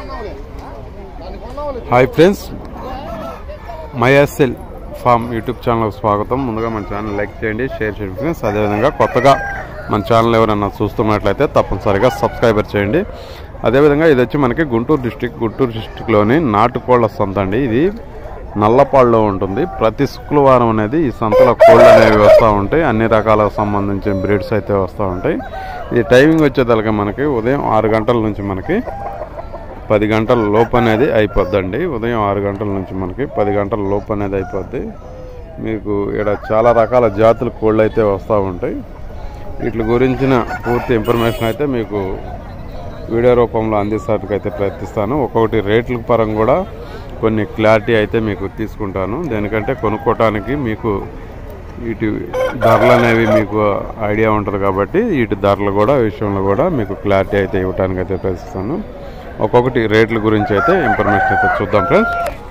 hi friends my SL farm YouTube channel స్వాగతం ముందుగా మన ఛానల్ లైక్ చేయండి షేర్ చేయండి ఫ్రెండ్స్ అదేవిధంగా కొత్తగా మన ఛానల్ ఎవరైనా చూస్తున్నట్లయితే తప్పనిసరిగా సబ్స్క్రైబర్ చేయండి అదేవిధంగా ఇది వచ్చి మనకి గుంటూరు డిస్టిక్ గుంటూరు డిస్టిక్లోని నాటుకోళ్ల సంత అండి ఇది నల్లపాడులో ఉంటుంది ప్రతి శుక్రవారం అనేది ఈ సంతలో కోళ్ళు అనేవి వస్తూ ఉంటాయి అన్ని రకాలకు సంబంధించిన బ్రీడ్స్ అయితే వస్తూ ఉంటాయి ఇది టైమింగ్ వచ్చేదానికి మనకి ఉదయం ఆరు గంటల నుంచి మనకి పది గంటల లోపు అనేది అయిపోద్దండి ఉదయం ఆరు గంటల నుంచి మనకి పది గంటల లోపు అనేది అయిపోద్ది మీకు ఇక్కడ చాలా రకాల జాతుల కోళ్ళు అయితే వస్తూ ఉంటాయి వీటి గురించిన పూర్తి ఇన్ఫర్మేషన్ అయితే మీకు వీడియో రూపంలో అందిస్తానికి అయితే ప్రయత్నిస్తాను ఒక్కొక్కటి రేట్ల పరంగా కూడా కొన్ని క్లారిటీ అయితే మీకు తీసుకుంటాను దేనికంటే కొనుక్కోవటానికి మీకు వీటి ధరలు అనేవి మీకు ఐడియా ఉంటుంది కాబట్టి వీటి ధరలు కూడా విషయంలో కూడా మీకు క్లారిటీ అయితే ఇవ్వడానికి అయితే ప్రయత్నిస్తాను ఒక్కొక్కటి రేట్ల గురించి అయితే ఇన్ఫర్మేషన్ అయితే చూద్దాం ఫ్రెండ్స్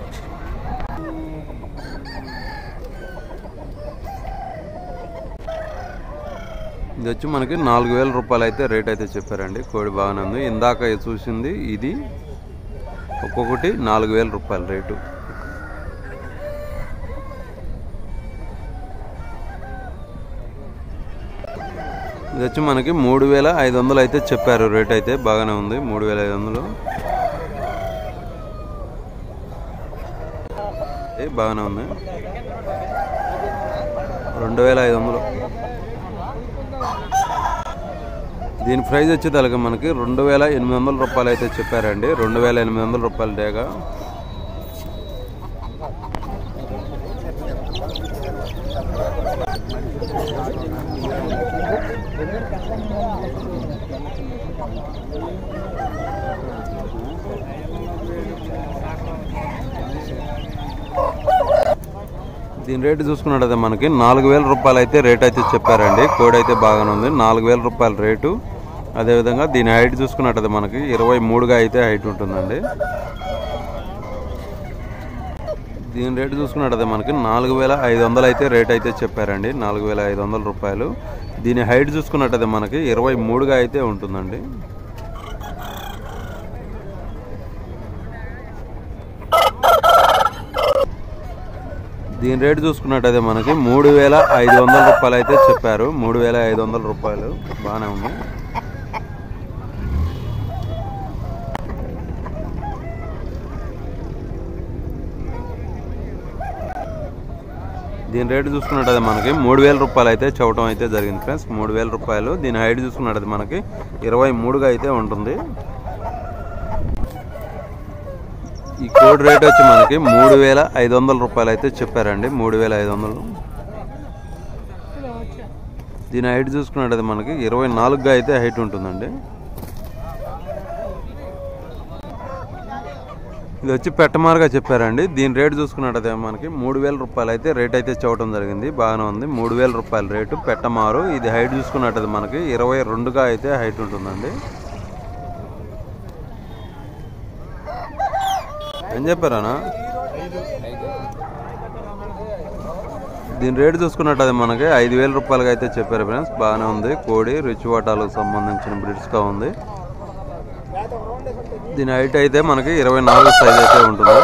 ఇది వచ్చి మనకి నాలుగు వేల రూపాయలు అయితే రేట్ అయితే చెప్పారండి కోడి బాగానే ఉంది ఇందాక చూసింది ఇది ఒక్కొక్కటి నాలుగు వేల రూపాయల రేటు ఇది వచ్చి మనకి మూడు వేల ఐదు వందలు అయితే చెప్పారు రేట్ అయితే బాగానే ఉంది మూడు వేల ఐదు వందలు ఏ, బాగానే ఉంది రెండు వేల ఐదు వందలు దీని ప్రైస్ వచ్చేదానికి మనకి రెండు వేల ఎనిమిది వందల రూపాయలు అయితే చెప్పారండి రెండు వేల ఎనిమిది వందల రూపాయల డేగా దీని రేటు చూసుకున్నట్టయితే మనకి నాలుగు వేల రూపాయలు అయితే రేట్ అయితే చెప్పారండి కోడ్ అయితే బాగానే ఉంది నాలుగు వేల రూపాయల రేటు అదేవిధంగా దీని హైట్ చూసుకున్నట్టయితే మనకి ఇరవై మూడుగా అయితే హైట్ ఉంటుందండి దీని రేటు చూసుకున్నట్టయితే మనకి నాలుగు వేల ఐదు వందలు అయితే రేట్ అయితే చెప్పారండి నాలుగు వేల ఐదు వందల రూపాయలు దీని హైట్ చూసుకున్నట్టయితే మనకి ఇరవై మూడుగా అయితే ఉంటుందండి దీని రేటు చూసుకున్నట్టయితే మనకి మూడు వేల ఐదు వందల రూపాయలు అయితే చెప్పారు మూడు వేల ఐదు వందల రూపాయలు బాగానే ఉంది దీని రేటు చూసుకున్నట్టయితే మనకి మూడు వేల రూపాయలు అయితే చవటం అయితే జరిగింది ఫ్రెండ్స్ మూడు వేల రూపాయలు దీని హైట్ చూసుకున్నట్టయితే మనకి ఇరవై మూడుగా అయితే ఉంటుంది ఈ కోడ్ రేట్ వచ్చి మనకి మూడు వేల ఐదు వందల రూపాయలు అయితే చెప్పారండి మూడు వేల ఐదు వందలు దీని హైట్ చూసుకున్నట్టయితే మనకి ఇరవై నాలుగుగా అయితే హైట్ ఉంటుందండి ఇది వచ్చి పెట్టమారుగా చెప్పారండి దీని రేటు చూసుకున్నట్టయితే మనకి మూడు వేల రూపాయలు అయితే రేట్ అయితే చూడటం జరిగింది బాగానే ఉంది మూడు వేల రూపాయల రేటు పెట్టమారు ఇది హైట్ చూసుకున్నట్టయితే మనకి ఇరవై రెండుగా అయితే హైట్ ఉంటుందండి ఏం చెప్పారానా దీని రేటు చూసుకున్నట్టయితే మనకి ఐదు వేల రూపాయలకి అయితే చెప్పారు ఫ్రెండ్స్ బాగానే ఉంది కోడి రుచివాటాలకు సంబంధించిన బ్రిడ్స్గా ఉంది దీని హైట్ అయితే మనకి ఇరవై నాలుగు సైజ్ అయితే ఉంటుంది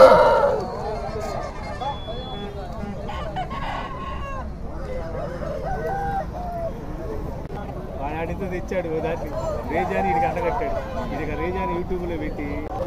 వాడు ఆడితో తెచ్చాడు ఓ దాన్ని రేజాని ఇడికి అంటగట్టాడు ఇది రేజాని యూట్యూబ్లో పెట్టి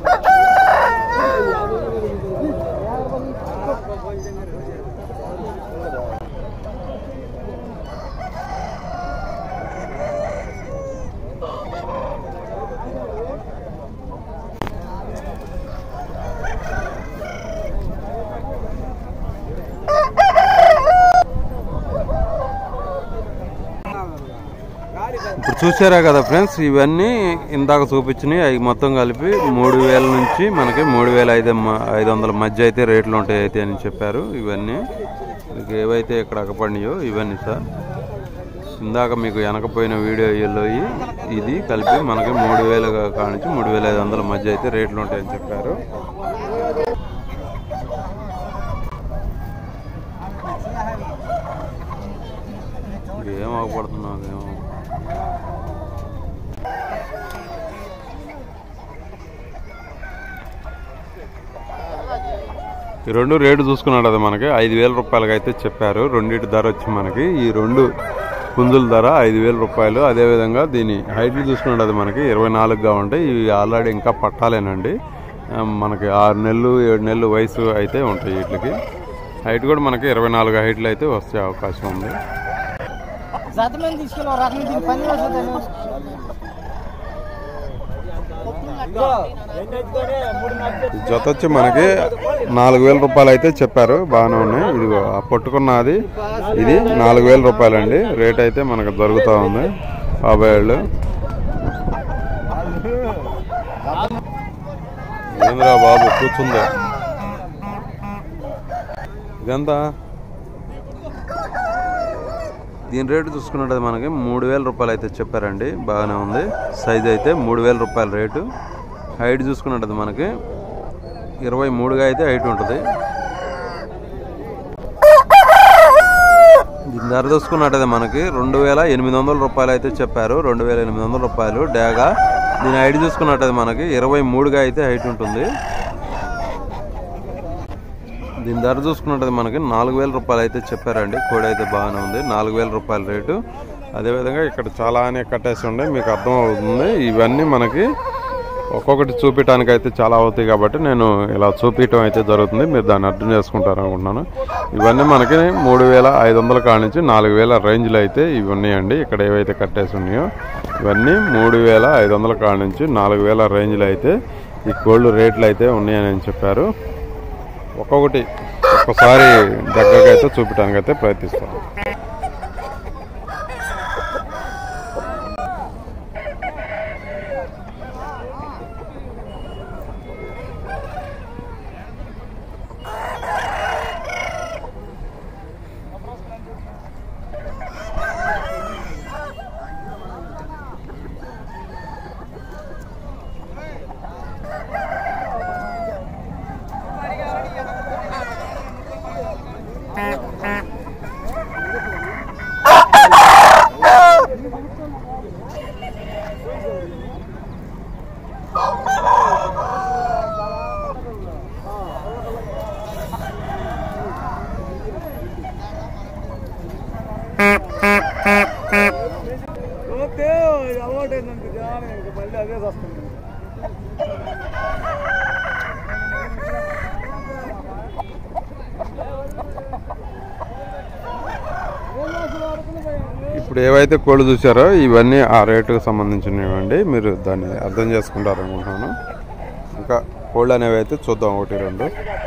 ఇప్పుడు చూసారా కదా ఫ్రెండ్స్ ఇవన్నీ ఇందాక చూపించినాయి అవి మొత్తం కలిపి మూడు వేల నుంచి మనకి మూడు వేల ఐదు మ- ఐదు వందల మధ్య అయితే రేట్లు ఉంటాయి అయితే అని చెప్పారు ఇవన్నీ మీకు ఏవైతే ఇక్కడ అక్కపడినాయో ఇవన్నీ సార్ ఇందాక మీకు వెనకపోయిన వీడియోలో ఇది కలిపి మనకి మూడు వేల కానించి మూడు వేల ఐదు వందల మధ్య అయితే రేట్లు ఉంటాయని చెప్పారు ఏం ఆగపడుతున్నావు ఏమో ఈ రెండు రేటు చూసుకున్నాడు అది మనకి ఐదు వేల రూపాయలకి అయితే చెప్పారు రెండింటి ధర వచ్చి మనకి ఈ రెండు పుంజుల ధర ఐదు వేల రూపాయలు అదేవిధంగా దీని హైట్లు చూసుకున్నాడు అది మనకి ఇరవై నాలుగుగా ఉంటాయి ఇవి ఆల్రెడీ ఇంకా పట్టాలేనండి ఆ, మనకి ఆరు నెలలు ఏడు నెలలు వయసు అయితే ఉంటాయి వీటికి హైట్ కూడా మనకి ఇరవై నాలుగు హైట్లు అయితే వచ్చే అవకాశం ఉంది జత మీద తీసుకెళ్ళి రకం దీని పని వస్తుందని ఈ జత వచ్చి మనకి నాలుగు వేల రూపాయలు అయితే చెప్పారు బాగానే ఉన్నాయి ఇది పట్టుకున్నది ఇది నాలుగు వేల రూపాయలు అండి రేట్ అయితే మనకు దొరుకుతూ ఉంది బాబాయ్ వాళ్ళు ఏంద్రా బాబు కూర్చుందో ఇదెంత దీని రేటు చూసుకున్నట్టు మనకి మూడు వేల రూపాయలు అయితే చెప్పారండి బాగానే ఉంది సైజ్ అయితే మూడు వేల రూపాయల రేటు హైట్ చూసుకున్నట్టు మనకి ఇరవై మూడుగా అయితే హైట్ ఉంటుంది దీని ధర చూసుకున్నట్టయితే మనకి రెండు వేల ఎనిమిది వందల రూపాయలు అయితే చెప్పారు రెండు వేల ఎనిమిది వందల రూపాయలు డాగా దీని హైట్ చూసుకున్నట్టయితే మనకి ఇరవై మూడుగా అయితే హైట్ ఉంటుంది దీని ధర చూసుకున్నట్టయితే మనకి నాలుగు వేల రూపాయలు అయితే చెప్పారండి కోడి అయితే బాగానే ఉంది నాలుగు వేల రూపాయల రేటు అదేవిధంగా ఇక్కడ చాలా అనే కట్టేసి ఉండే మీకు అర్థం అవుతుంది ఇవన్నీ మనకి ఒక్కొక్కటి చూపించడానికి అయితే చాలా అవుతాయి కాబట్టి నేను ఇలా చూపించడం అయితే జరుగుతుంది మీరు దాన్ని అర్థం చేసుకుంటారు అనుకుంటున్నాను ఇవన్నీ మనకి మూడు వేల ఐదు వందల కాడ నుంచి నాలుగు వేల రేంజ్లో అయితే ఇవి ఉన్నాయండి ఇక్కడ ఏవైతే కట్టేసి ఉన్నాయో ఇవన్నీ మూడు వేల ఐదు వందల కాడ నుంచి నాలుగు వేల రేంజ్లో అయితే ఈ కోల్డ్ రేట్లు అయితే ఉన్నాయని చెప్పారు ఒక్కొక్కటి ఒక్కసారి దగ్గరగా అయితే చూపించడానికి అయితే ప్రయత్నిస్తాను ఓకే అలవాటు అయిందంటే జాన్ ఇంక మళ్ళీ అదే వస్తుంది ఇప్పుడు ఏవైతే కోళ్ళు చూసారో ఇవన్నీ ఆ రేటుకు సంబంధించినవండి మీరు దాన్ని అర్థం చేసుకుంటారు అనుకుంటున్నాను ఇంకా కోళ్ళు అనేవి అయితే చూద్దాం ఒకటి రెండు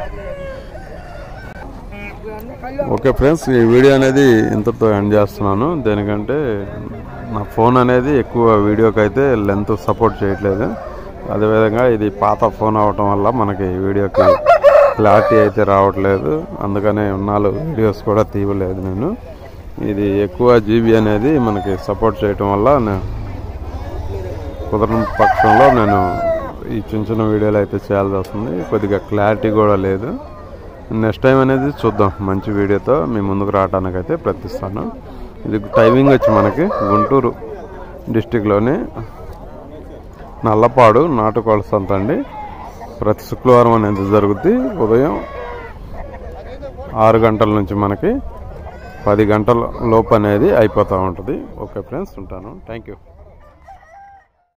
ఓకే ఫ్రెండ్స్ ఈ వీడియో అనేది ఇంతతో ఎండ్ చేస్తున్నాను దేనికంటే నా ఫోన్ అనేది ఎక్కువ వీడియోకి అయితే లెంత్ సపోర్ట్ చేయట్లేదు అదేవిధంగా ఇది పాత ఫోన్ అవటం వల్ల మనకి వీడియోకి క్లారిటీ అయితే రావట్లేదు అందుకనే ఉన్నాళ్ళు వీడియోస్ కూడా తీయలేదు నేను ఇది ఎక్కువ జీబీ అనేది మనకి సపోర్ట్ చేయటం వల్ల నే- కుదరని పక్షంలో నేను ఈ చిన్న చిన్న వీడియోలు అయితే చేయాల్సి వస్తుంది కొద్దిగా క్లారిటీ కూడా లేదు నెక్స్ట్ టైం అనేది చూద్దాం మంచి వీడియోతో మీ ముందుకు రావడానికి అయితే ప్రయత్నిస్తాను ఇది టైమింగ్ వచ్చి మనకి గుంటూరు డిస్టిక్లోని నల్లపాడు నాటుకోళ్ళ సంత అండి ప్రతి శుక్రవారం అనేది జరుగుద్ది ఉదయం ఆరు గంటల నుంచి మనకి పది గంటల లోపు అనేది అయిపోతూ ఉంటుంది ఓకే ఫ్రెండ్స్ ఉంటాను థ్యాంక్ యూ